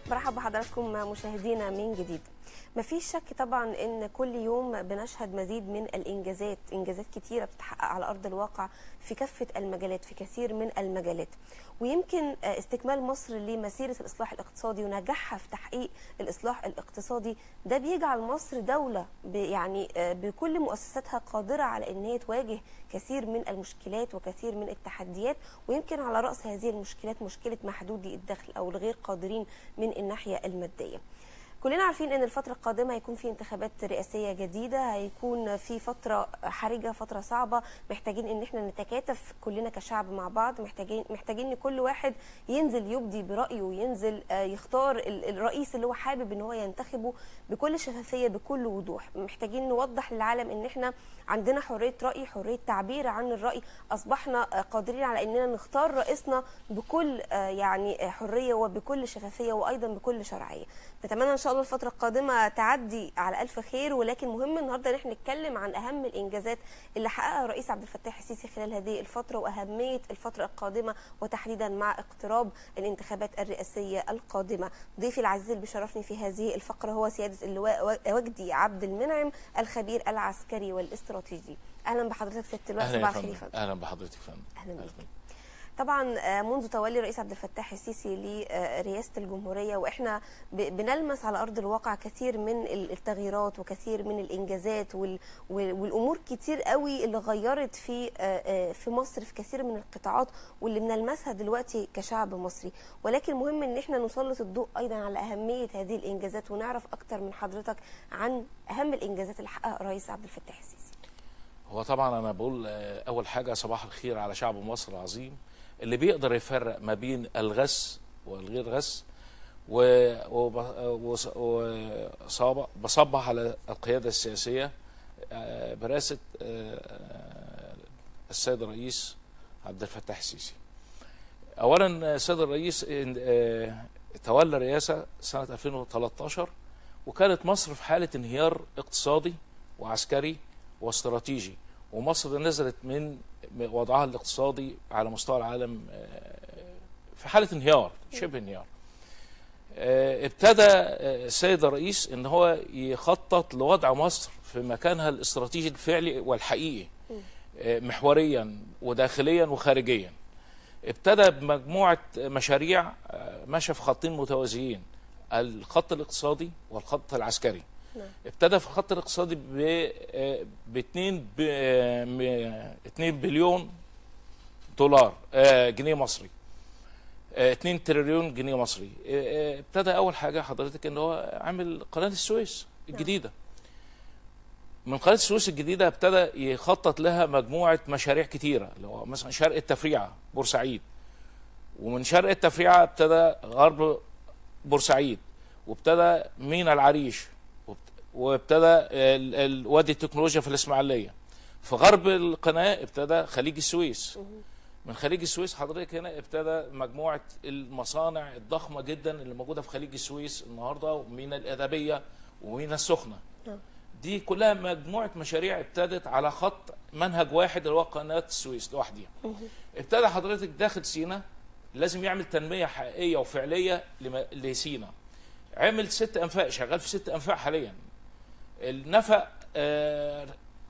برحب بحضراتكم مشاهدينا من جديد مفيش شك طبعا ان كل يوم بنشهد مزيد من الانجازات انجازات كتيره بتتحقق على ارض الواقع في كافه المجالات في كثير من المجالات ويمكن استكمال مصر لمسيره الاصلاح الاقتصادي ونجاحها في تحقيق الاصلاح الاقتصادي ده بيجعل مصر دوله يعني بكل مؤسساتها قادره على ان هي تواجه كثير من المشكلات وكثير من التحديات ويمكن على راس هذه المشكلات مشكله محدودي الدخل او الغير قادرين من الناحيه الماديه كلنا عارفين ان الفتره القادمه هيكون في انتخابات رئاسيه جديده هيكون في فتره حرجه فتره صعبه محتاجين ان احنا نتكاتف كلنا كشعب مع بعض محتاجين محتاجين ان كل واحد ينزل يبدي برايه وينزل يختار الرئيس اللي هو حابب ان هو ينتخبه بكل شفافيه بكل وضوح محتاجين نوضح للعالم ان احنا عندنا حريه راي حريه تعبير عن الراي اصبحنا قادرين على اننا نختار رئيسنا بكل يعني حريه وبكل شفافيه وايضا بكل شرعيه نتمنى ان شاء الله الفتره القادمه تعدي على الف خير ولكن مهم النهارده ان احنا نتكلم عن اهم الانجازات اللي حققها الرئيس عبد الفتاح السيسي خلال هذه الفتره واهميه الفتره القادمه وتحديدا مع اقتراب الانتخابات الرئاسيه القادمه ضيفي العزيز اللي بيشرفني في هذه الفقره هو سياده اللواء وجدي عبد المنعم الخبير العسكري والاستراتيجي اهلا بحضرتك سياده اللواء صباح الخير اهلا بحضرتك فندم اهلا بك طبعا منذ تولي الرئيس عبد الفتاح السيسي لرئاسه الجمهوريه واحنا بنلمس على ارض الواقع كثير من التغييرات وكثير من الانجازات والامور كتير قوي اللي غيرت في في مصر في كثير من القطاعات واللي بنلمسها دلوقتي كشعب مصري ولكن مهم ان احنا نسلط الضوء ايضا على اهميه هذه الانجازات ونعرف اكتر من حضرتك عن اهم الانجازات اللي حققها الرئيس عبد الفتاح السيسي هو طبعا انا بقول اول حاجه صباح الخير على شعب مصر العظيم اللي بيقدر يفرق ما بين الغش والغير غش وبصبح على القيادة السياسية برئاسة السيد الرئيس عبد الفتاح السيسي أولا السيد الرئيس تولى الرئاسة سنة 2013 وكانت مصر في حالة انهيار اقتصادي وعسكري واستراتيجي ومصر نزلت من وضعها الاقتصادي على مستوى العالم في حالة انهيار شبه انهيار ابتدى السيد الرئيس ان هو يخطط لوضع مصر في مكانها الاستراتيجي الفعلي والحقيقي محوريا وداخليا وخارجيا ابتدى بمجموعة مشاريع ماشية في خطين متوازيين الخط الاقتصادي والخط العسكري ابتدى في الخط الاقتصادي ب 2 ب 2 بليون دولار جنيه مصري 2 تريليون جنيه مصري ابتدى اول حاجه حضرتك ان هو عامل قناه السويس الجديده من قناه السويس الجديده ابتدى يخطط لها مجموعه مشاريع كتيره اللي هو مثلا شرق التفريعه بورسعيد ومن شرق التفريعه ابتدى غرب بورسعيد وابتدى مينا العريش وابتدى وادي التكنولوجيا في الاسماعيليه في غرب القناه ابتدى خليج السويس من خليج السويس حضرتك هنا ابتدى مجموعه المصانع الضخمه جدا اللي موجوده في خليج السويس النهارده ومينا الادبيه ومينا السخنه دي كلها مجموعه مشاريع ابتدت على خط منهج واحد اللي هو قناه السويس لوحدها ابتدى حضرتك داخل سينا لازم يعمل تنميه حقيقيه وفعليه لسينا عمل ست انفاق شغال في ست انفاق حاليا النفق آه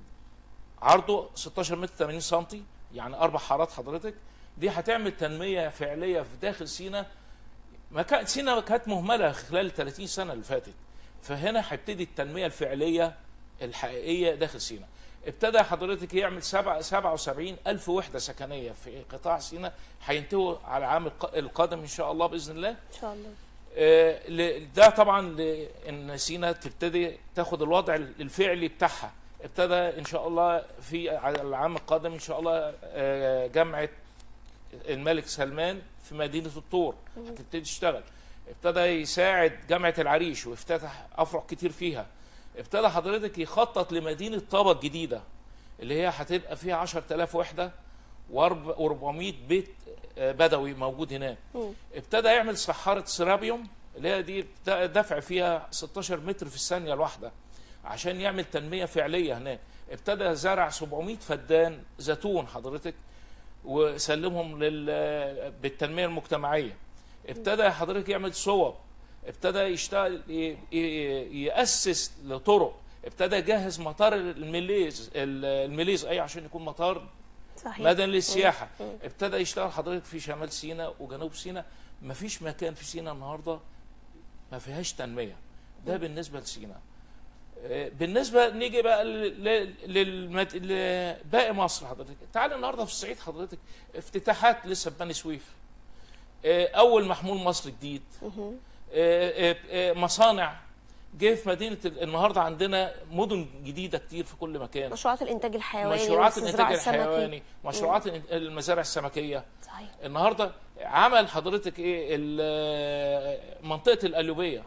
عرضه 16 متر 80 سم يعني اربع حارات حضرتك دي هتعمل تنميه فعليه في داخل سينا ما كانت سينا كانت مهمله خلال ال 30 سنه اللي فاتت فهنا هيبتدي التنميه الفعليه الحقيقيه داخل سينا ابتدى حضرتك يعمل 77 ألف وحدة سكنية في قطاع سينا هينتهوا على العام القادم إن شاء الله بإذن الله إن شاء الله ده طبعا لان سينا تبتدي تاخد الوضع الفعلي بتاعها ابتدى ان شاء الله في على العام القادم ان شاء الله جامعه الملك سلمان في مدينه الطور هتبتدي تشتغل ابتدى يساعد جامعه العريش وافتتح افرع كتير فيها ابتدى حضرتك يخطط لمدينه طابا الجديده اللي هي هتبقى فيها 10000 وحده و400 بيت بدوي موجود هناك ابتدى يعمل صحارة سيرابيوم اللي هي دي دفع فيها 16 متر في الثانية الواحدة عشان يعمل تنمية فعلية هناك ابتدى زرع 700 فدان زيتون حضرتك وسلمهم لل... بالتنمية المجتمعية ابتدى حضرتك يعمل صوب ابتدى يشتغل ي- ي- ياسس لطرق ابتدى يجهز مطار المليز المليز اي عشان يكون مطار صحيح مدن للسياحه ابتدى يشتغل حضرتك في شمال سيناء وجنوب سيناء ما فيش مكان في سيناء النهارده ما فيهاش تنميه ده بالنسبه لسيناء آه، بالنسبه نيجي بقى ل- ل- للمد... لباقي مصر حضرتك تعالى النهارده في الصعيد حضرتك افتتاحات لسه بني سويف آه، اول محمول مصر جديد آه، آه، آه، مصانع جه في مدينه ال- النهارده عندنا مدن جديده كتير في كل مكان مشروعات الانتاج الحيواني مشروعات والاستزراع الانتاج السمكي. الحيواني مشروعات الإن- المزارع السمكيه صحيح النهارده عمل حضرتك ايه ال- منطقه القليوبيه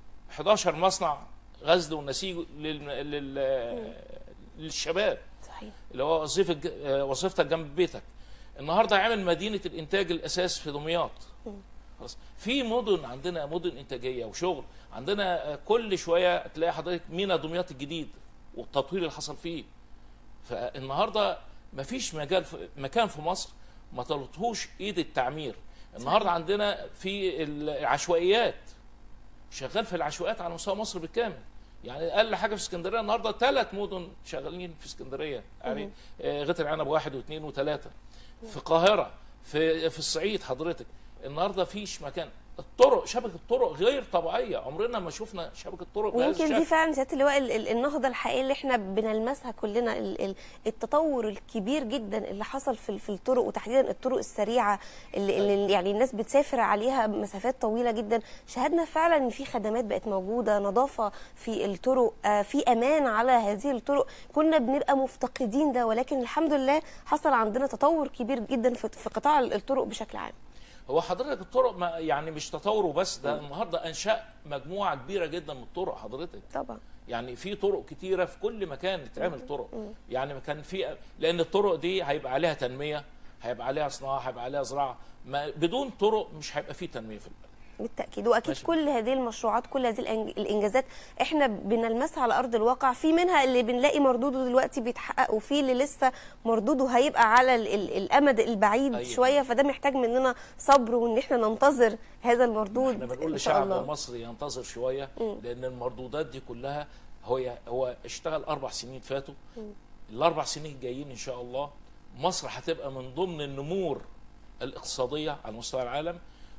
11 مصنع غزل ونسيج لل... لل... للشباب صحيح اللي هو وظيفه ج- آه، وظيفتك جنب بيتك النهارده عامل مدينه الانتاج الاساس في دمياط خلاص في مدن عندنا مدن انتاجيه وشغل عندنا آه، كل شويه تلاقي حضرتك مينا دمياط الجديد والتطوير اللي حصل فيه فالنهارده مفيش مجال في مكان في مصر ما طلتهوش ايد التعمير النهارده عندنا في العشوائيات شغال في العشوائيات على مستوى مصر بالكامل يعني اقل حاجه في اسكندريه النهارده ثلاث مدن شغالين في اسكندريه يعني آه، غيط العنب واحد واثنين وثلاثه في القاهره في في الصعيد حضرتك النهارده فيش مكان الطرق شبكه الطرق غير طبيعيه عمرنا ما شفنا شبكه طرق بهذا ويمكن دي الشكل. فعلا سياده اللواء ال- ال- النهضه الحقيقيه اللي احنا بنلمسها كلنا ال- ال- التطور الكبير جدا اللي حصل في ال- في الطرق وتحديدا الطرق السريعه اللي, اللي يعني الناس بتسافر عليها مسافات طويله جدا شهدنا فعلا ان في خدمات بقت موجوده نظافه في الطرق آه، في امان على هذه الطرق كنا بنبقى مفتقدين ده ولكن الحمد لله حصل عندنا تطور كبير جدا في في قطاع الطرق بشكل عام هو حضرتك الطرق ما يعني مش تطور وبس ده النهارده انشاء مجموعه كبيره جدا من الطرق حضرتك طبعا يعني في طرق كتيره في كل مكان تتعمل طرق يعني كان في لان الطرق دي هيبقى عليها تنميه هيبقى عليها صناعه هيبقى عليها زراعه ما بدون طرق مش هيبقى في تنميه في البلد بالتاكيد واكيد ماشي. كل هذه المشروعات كل هذه الإنج- الانجازات احنا بنلمسها على ارض الواقع في منها اللي بنلاقي مردوده دلوقتي بيتحقق وفي اللي لسه مردوده هيبقى على ال ال الامد البعيد أيوة. شويه فده محتاج مننا صبر وان احنا ننتظر هذا المردود احنا بنقول ان شاء للشعب الله المصري ينتظر شويه لان المردودات دي كلها هو هو اشتغل اربع سنين فاتوا الاربع سنين الجايين ان شاء الله مصر هتبقى من ضمن النمور الاقتصاديه على مستوى العالم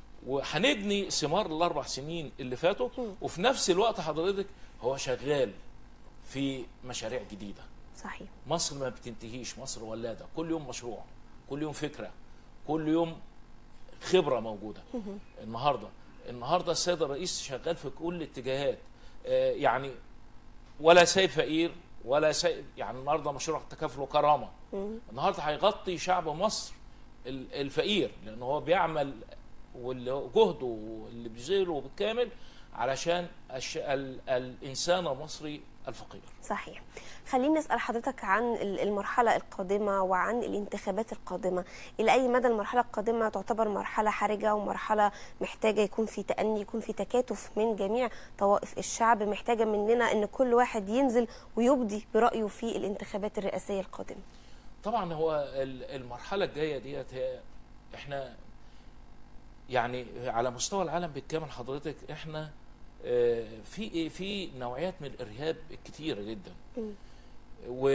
وهنجني ثمار الاربع سنين اللي فاتوا وفي نفس الوقت حضرتك هو شغال في مشاريع جديده صحيح مصر ما بتنتهيش مصر ولاده كل يوم مشروع كل يوم فكره كل يوم خبره موجوده النهارده النهارده السيد الرئيس شغال في كل الاتجاهات آه، يعني ولا سايب فقير ولا سايب يعني النهارده مشروع تكافل وكرامه النهارده هيغطي شعب مصر ال- الفقير لان هو بيعمل واللي جهده واللي بيذله بالكامل علشان الش... ال... الانسان المصري الفقير صحيح خليني اسال حضرتك عن ال- المرحله القادمه وعن الانتخابات القادمه الى اي مدى المرحله القادمه تعتبر مرحله حرجه ومرحله محتاجه يكون في تاني يكون في تكاتف من جميع طوائف الشعب محتاجه مننا ان كل واحد ينزل ويبدي برايه في الانتخابات الرئاسيه القادمه طبعا هو ال- المرحله الجايه ديت هي احنا يعني على مستوى العالم بالكامل حضرتك احنا آه، في ايه في نوعيات من الارهاب كتيره جدا و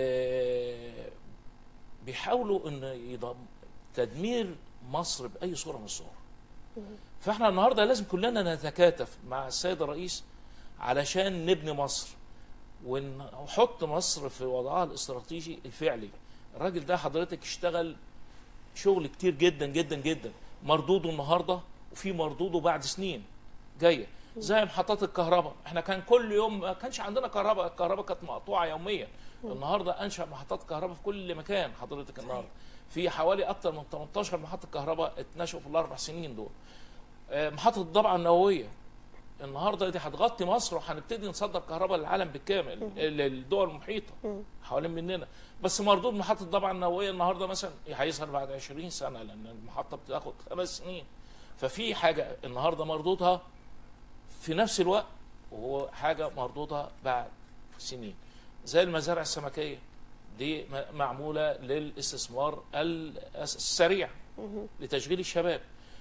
بيحاولوا ان يضم تدمير مصر باي صوره من الصور فاحنا النهارده لازم كلنا نتكاتف مع السيد الرئيس علشان نبني مصر ونحط مصر في وضعها الاستراتيجي الفعلي الراجل ده حضرتك اشتغل شغل كتير جدا جدا جدا مردوده النهارده وفي مردوده بعد سنين جايه زي محطات الكهرباء احنا كان كل يوم ما كانش عندنا كهرباء الكهرباء كانت مقطوعه يوميا النهارده انشا محطات كهرباء في كل مكان حضرتك النهارده في حوالي اكتر من 18 محطه كهرباء اتنشأوا في الاربع سنين دول آه، محطه الضبعه النوويه النهارده دي هتغطي مصر وهنبتدي نصدر كهرباء للعالم بالكامل للدول المحيطه حوالين مننا بس مردود محطه الضبعه النوويه النهارده مثلا هيظهر بعد 20 سنه لان المحطه بتاخد خمس سنين ففي حاجه النهارده مردودها في نفس الوقت وهو حاجه مردودها بعد سنين زي المزارع السمكيه دي م- معموله للاستثمار ال- السريع لتشغيل الشباب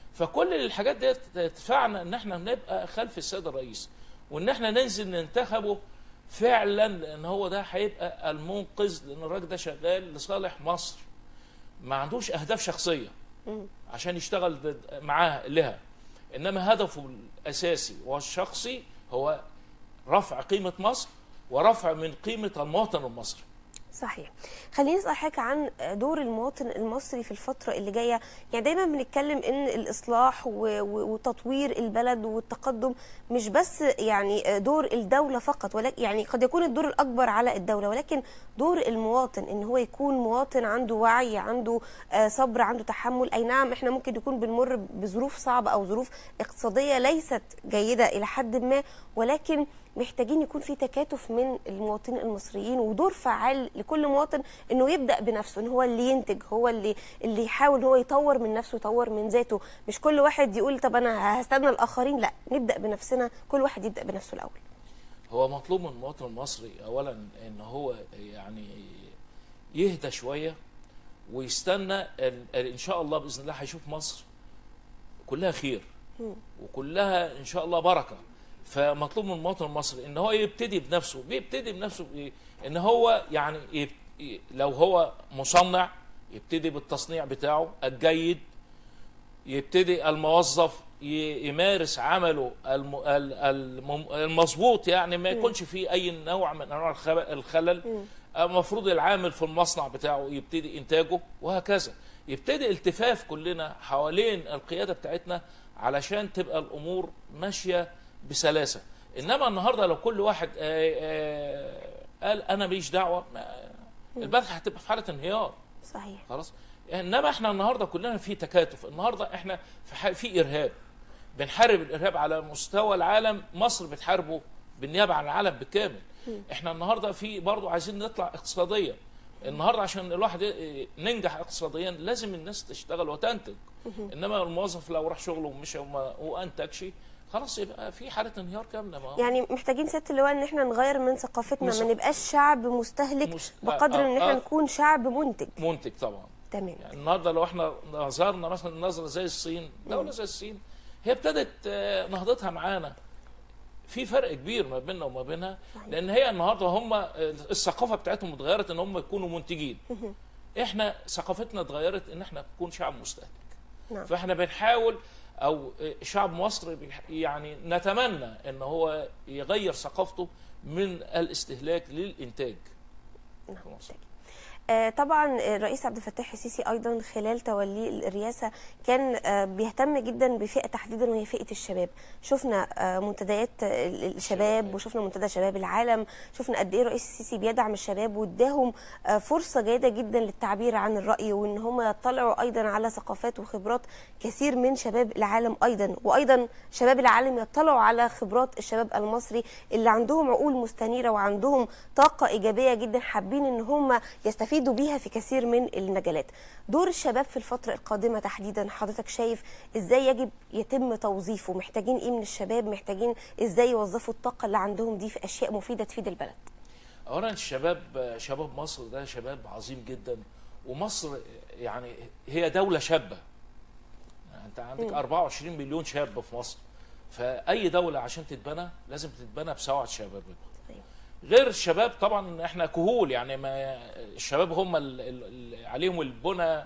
فكل الحاجات دي تدفعنا ان احنا نبقى خلف السيد الرئيس وان احنا ننزل ننتخبه فعلا لان هو ده هيبقى المنقذ لان الراجل ده شغال لصالح مصر ما عندوش اهداف شخصيه عشان يشتغل ضد- معاها لها انما هدفه الاساسي والشخصي هو رفع قيمه مصر ورفع من قيمه المواطن المصري صحيح خليني اسال حضرتك عن دور المواطن المصري في الفتره اللي جايه يعني دايما بنتكلم ان الاصلاح و- و- وتطوير البلد والتقدم مش بس يعني دور الدوله فقط ولكن يعني قد يكون الدور الاكبر على الدوله ولكن دور المواطن ان هو يكون مواطن عنده وعي عنده آه، صبر عنده تحمل اي نعم احنا ممكن نكون بنمر بظروف صعبه او ظروف اقتصاديه ليست جيده الى حد ما ولكن محتاجين يكون في تكاتف من المواطنين المصريين ودور فعال لكل مواطن انه يبدا بنفسه ان هو اللي ينتج هو اللي اللي يحاول هو يطور من نفسه يطور من ذاته مش كل واحد يقول طب انا هستنى الاخرين لا نبدا بنفسنا كل واحد يبدا بنفسه الاول هو مطلوب من المواطن المصري اولا ان هو يعني يهدى شويه ويستنى ال- ال- ان شاء الله باذن الله هيشوف مصر كلها خير وكلها ان شاء الله بركه فمطلوب من المواطن المصري ان هو يبتدي بنفسه بيبتدي بنفسه بايه ان هو يعني يب... ي- لو هو مصنع يبتدي بالتصنيع بتاعه الجيد يبتدي الموظف ي- يمارس عمله الم- ال- الم- المظبوط يعني ما يكونش فيه اي نوع من انواع الخب- الخلل المفروض العامل في المصنع بتاعه يبتدي انتاجه وهكذا يبتدي التفاف كلنا حوالين القياده بتاعتنا علشان تبقى الامور ماشيه بسلاسه انما النهارده لو كل واحد آه، آه، قال انا ماليش دعوه ما- البلد هتبقى في حاله انهيار صحيح خلاص انما احنا النهارده كلنا في تكاتف النهارده احنا في, ح- في ارهاب بنحارب الارهاب على مستوى العالم مصر بتحاربه بالنيابه عن العالم بالكامل احنا النهارده في برضه عايزين نطلع اقتصاديا النهارده عشان الواحد ي- ننجح اقتصاديا لازم الناس تشتغل وتنتج انما الموظف لو راح شغله ومشى وما وانتجش خلاص يبقى في حاله انهيار كامله ما هو يعني محتاجين سياده اللواء ان احنا نغير من ثقافتنا مس- ما نبقاش شعب مستهلك مس- بقدر آه، ان آه، احنا آه. نكون شعب منتج منتج طبعا تمام يعني النهارده لو احنا نظرنا مثلا نظره زي الصين دوله زي الصين هي ابتدت آه، نهضتها معانا في فرق كبير ما بيننا وما بينها صحيح. لان هي النهارده هم آه، الثقافه بتاعتهم اتغيرت ان هم يكونوا منتجين احنا ثقافتنا اتغيرت ان احنا نكون شعب مستهلك نعم. فاحنا بنحاول او آه، شعب مصر بيح- يعني نتمنى ان هو يغير ثقافته من الاستهلاك للانتاج نعم. في مصر. آه، طبعا الرئيس عبد الفتاح السيسي ايضا خلال توليه الرئاسه كان آه، بيهتم جدا بفئه تحديدا وهي فئه الشباب شفنا آه، منتديات آه، ال- الشباب وشفنا منتدى شباب العالم شفنا قد ايه الرئيس السيسي بيدعم الشباب واداهم آه، فرصه جيده جدا للتعبير عن الراي وان هم يطلعوا ايضا على ثقافات وخبرات كثير من شباب العالم ايضا وايضا شباب العالم يطلعوا على خبرات الشباب المصري اللي عندهم عقول مستنيره وعندهم طاقه ايجابيه جدا حابين ان هم يستفيدوا بيها في كثير من المجالات دور الشباب في الفتره القادمه تحديدا حضرتك شايف ازاي يجب يتم توظيفه محتاجين ايه من الشباب محتاجين ازاي يوظفوا الطاقه اللي عندهم دي في اشياء مفيده تفيد البلد اولا الشباب شباب مصر ده شباب عظيم جدا ومصر يعني هي دوله شابه يعني انت عندك 24 مليون شاب في مصر فاي دوله عشان تتبنى لازم تتبنى بسوعه شباب أيوة. غير الشباب طبعا إن احنا كهول يعني ما الشباب هم اللي عليهم البنى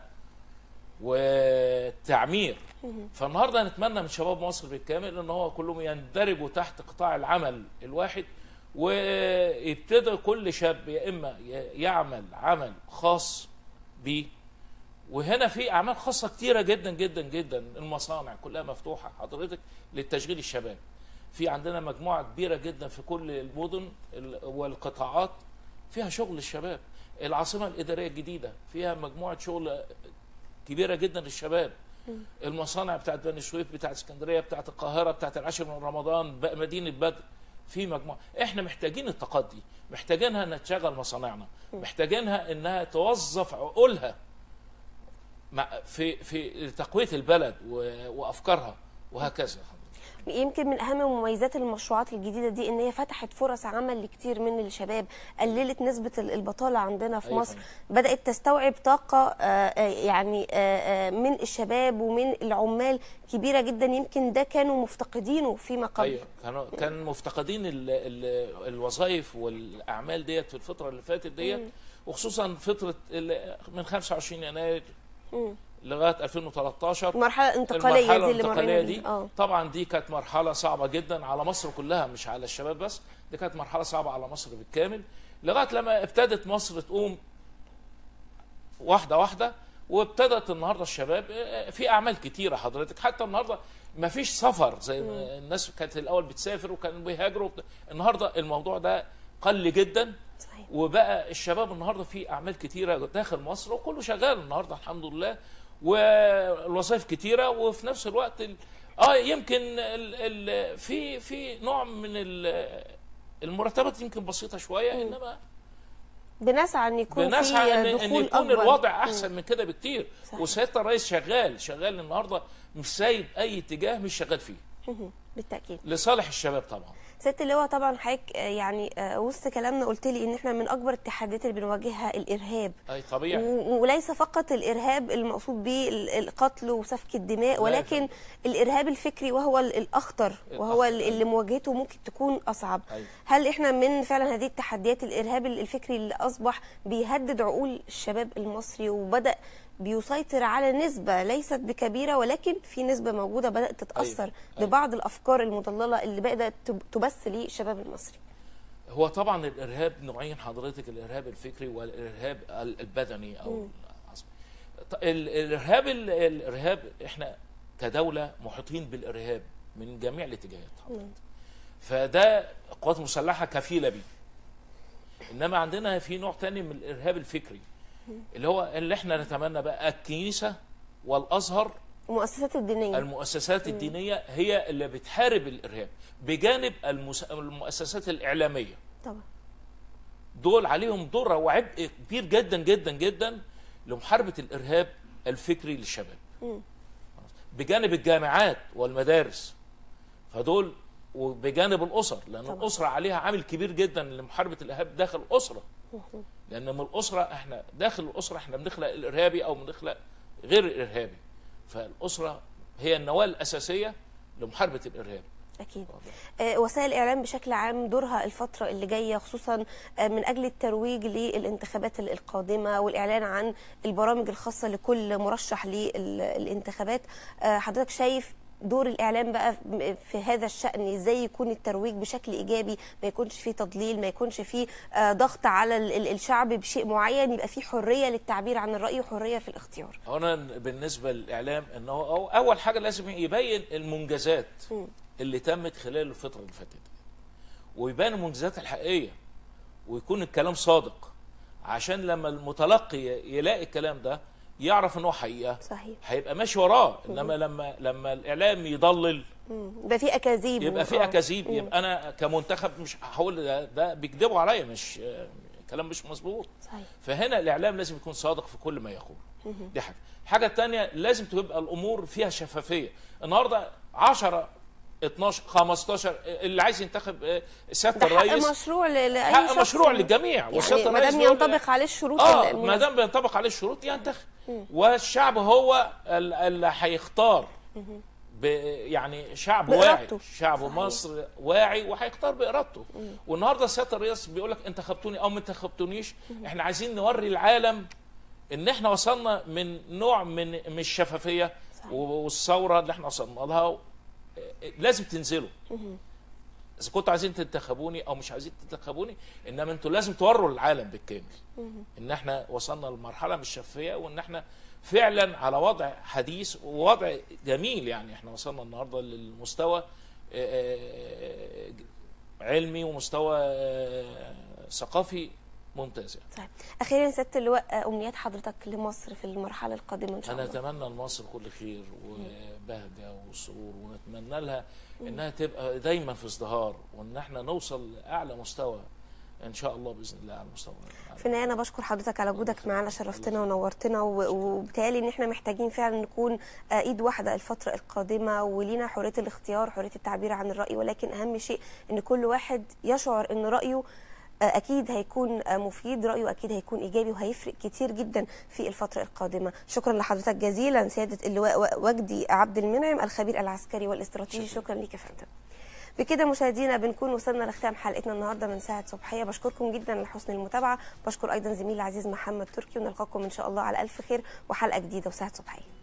والتعمير فالنهارده نتمنى من شباب مصر بالكامل ان هو كلهم يندرجوا تحت قطاع العمل الواحد ويبتدى كل شاب يا اما ي- يعمل عمل خاص بيه وهنا في اعمال خاصه كتيره جدا جدا جدا المصانع كلها مفتوحه حضرتك للتشغيل الشباب في عندنا مجموعه كبيره جدا في كل المدن ال- والقطاعات فيها شغل الشباب العاصمه الاداريه الجديده فيها مجموعه شغل كبيره جدا للشباب المصانع بتاعت بني سويف بتاعت اسكندريه بتاعت القاهره بتاعت العاشر من رمضان بقى مدينه بدر في مجموعه احنا محتاجين التقدي محتاجينها انها تشغل مصانعنا محتاجينها انها توظف عقولها مع في في تقويه البلد و- وافكارها وهكذا يمكن من اهم مميزات المشروعات الجديده دي ان هي فتحت فرص عمل لكتير من الشباب قللت نسبه ال- البطاله عندنا في أيوة مصر فندم. بدات تستوعب طاقه آه، آه، يعني آه، آه، من الشباب ومن العمال كبيره جدا يمكن ده كانوا مفتقدينه فيما قبل ايوه كانوا كان مفتقدين ال ال الوظائف والاعمال ديت في الفتره اللي فاتت ديت وخصوصا فتره ال- من 25 يناير مم. لغايه 2013 المرحله الانتقاليه المرحله دي اللي الانتقاليه مرينا دي بيها اه طبعا دي كانت مرحله صعبه جدا على مصر كلها مش على الشباب بس دي كانت مرحله صعبه على مصر بالكامل لغايه لما ابتدت مصر تقوم واحده واحده وابتدت النهارده الشباب آه، في اعمال كتيره حضرتك حتى النهارده ما فيش سفر زي ما الناس كانت الاول بتسافر وكانوا بيهاجروا وبت- النهارده الموضوع ده قل جدا صحيح وبقى الشباب النهارده في اعمال كتيره داخل مصر وكله شغال النهارده الحمد لله والوظائف كتيره وفي نفس الوقت ال... اه يمكن ال... ال... في في نوع من ال... المرتبات يمكن بسيطه شويه انما بنسعى ان يكون بنسعى ان, في إن دخول يكون أكبر. الوضع احسن من كده بكتير صحيح. وسياده الرئيس شغال شغال النهارده مش سايب اي اتجاه مش شغال فيه مهم. بالتاكيد لصالح الشباب طبعا ست اللواء طبعا حضرتك آه، يعني آه، وسط كلامنا قلت لي ان احنا من اكبر التحديات اللي بنواجهها الارهاب اي طبيعي و- وليس فقط الارهاب المقصود به ال- القتل وسفك الدماء لا ولكن يا الارهاب الفكري وهو ال- الاخطر وهو الأخطر، ال- اللي مواجهته ممكن تكون اصعب أيوة. هل احنا من فعلا هذه التحديات الارهاب ال- الفكري اللي اصبح بيهدد عقول الشباب المصري وبدا بيسيطر على نسبة ليست بكبيرة ولكن في نسبة موجودة بدأت تتأثر أيوة. ببعض الأفكار المضللة اللي بدأت تب- تبث للشباب المصري هو طبعا الارهاب نوعين حضرتك الارهاب الفكري والارهاب ال- البدني او العصبي. ط- ال- الارهاب ال- الارهاب احنا كدوله محيطين بالارهاب من جميع الاتجاهات حضرتك فده القوات المسلحه كفيله بيه انما عندنا في نوع تاني من الارهاب الفكري اللي هو اللي احنا نتمنى بقى الكنيسه والازهر المؤسسات الدينية المؤسسات الدينيه هي اللي بتحارب الارهاب بجانب المس- المؤسسات الاعلاميه طبعا دول عليهم دور وعبء كبير جدا جدا جدا لمحاربه الارهاب الفكري للشباب بجانب الجامعات والمدارس فدول وبجانب الاسر لان طبعا. الاسره عليها عامل كبير جدا لمحاربه الارهاب داخل الاسره لان من الاسره احنا داخل الاسره احنا بنخلق الارهابي او بنخلق غير الارهابي فالاسره هي النواه الاساسيه لمحاربه الارهاب أكيد آه، وسائل الإعلام بشكل عام دورها الفترة اللي جاية خصوصا آه، من أجل الترويج للانتخابات ال- القادمة والإعلان عن البرامج الخاصة لكل مرشح للانتخابات آه، حضرتك شايف دور الإعلام بقى في هذا الشأن إزاي يكون الترويج بشكل إيجابي ما يكونش فيه تضليل ما يكونش فيه آه، ضغط على ال- ال- الشعب بشيء معين يبقى فيه حرية للتعبير عن الرأي وحرية في الاختيار هنا بالنسبه للاعلام ان هو أو- اول حاجه لازم يبين المنجزات اللي تمت خلال الفتره اللي فاتت ويبان المنجزات الحقيقيه ويكون الكلام صادق عشان لما المتلقي يلاقي الكلام ده يعرف ان هو حقيقه صحيح هيبقى ماشي وراه انما لما لما الاعلام يضلل مم. يبقى فيه أكاذيب يبقى و- في آه. اكاذيب مم. يبقى انا كمنتخب مش هقول ده, ده بيكذبوا عليا مش كلام مش مظبوط صحيح فهنا الاعلام لازم يكون صادق في كل ما يقول دي حاجه الحاجه الثانيه لازم تبقى الامور فيها شفافيه النهارده 10 12 15 اللي عايز ينتخب آه، سياده ده حق الرئيس مشروع ل- لأي حق شخص مشروع للجميع وسياده يعني ما الرئيس دام بيقول- ينطبق عليه الشروط اه ال- ما دام بينطبق عليه الشروط ينتخب والشعب هو ال- اللي هيختار ب يعني شعب واعي بإرادته. شعب صحيح. مصر واعي وهيختار بارادته والنهارده سياده الرئيس بيقول لك انتخبتوني او ما انتخبتونيش احنا عايزين نوري العالم ان احنا وصلنا من نوع من من الشفافيه صحيح. والثوره اللي احنا وصلنا لها لازم تنزلوا اذا كنتوا عايزين تنتخبوني او مش عايزين تنتخبوني انما انتوا لازم توروا للعالم بالكامل ان احنا وصلنا لمرحله مش شفافيه وان احنا فعلا على وضع حديث ووضع جميل يعني احنا وصلنا النهارده للمستوى آه، آه، علمي ومستوى آه، ثقافي ممتاز يعني. صحيح. اخيرا سياده اللواء آه، امنيات حضرتك لمصر في المرحله القادمه ان شاء انا الله اتمنى لمصر كل خير وبهجه وسرور ونتمنى لها انها تبقى دايما في ازدهار وان احنا نوصل لاعلى مستوى ان شاء الله باذن الله على المستوى العالمي. في النهايه انا بشكر حضرتك على وجودك معانا شرفتنا ونورتنا و- وبالتالي ان احنا محتاجين فعلا نكون آه، ايد واحده الفتره القادمه ولينا حريه الاختيار حريه التعبير عن الراي ولكن اهم شيء ان كل واحد يشعر ان رايه آه، اكيد هيكون آه، مفيد رايه اكيد هيكون ايجابي وهيفرق كتير جدا في الفتره القادمه شكرا لحضرتك جزيلا سياده اللواء و- وجدي عبد المنعم الخبير العسكري والاستراتيجي شكراً. شكرا ليك يا فندم بكده مشاهدينا بنكون وصلنا لختام حلقتنا النهارده من ساعه صبحيه بشكركم جدا لحسن المتابعه بشكر ايضا زميلي العزيز محمد تركي ونلقاكم ان شاء الله على الف خير وحلقه جديده وساعه صبحيه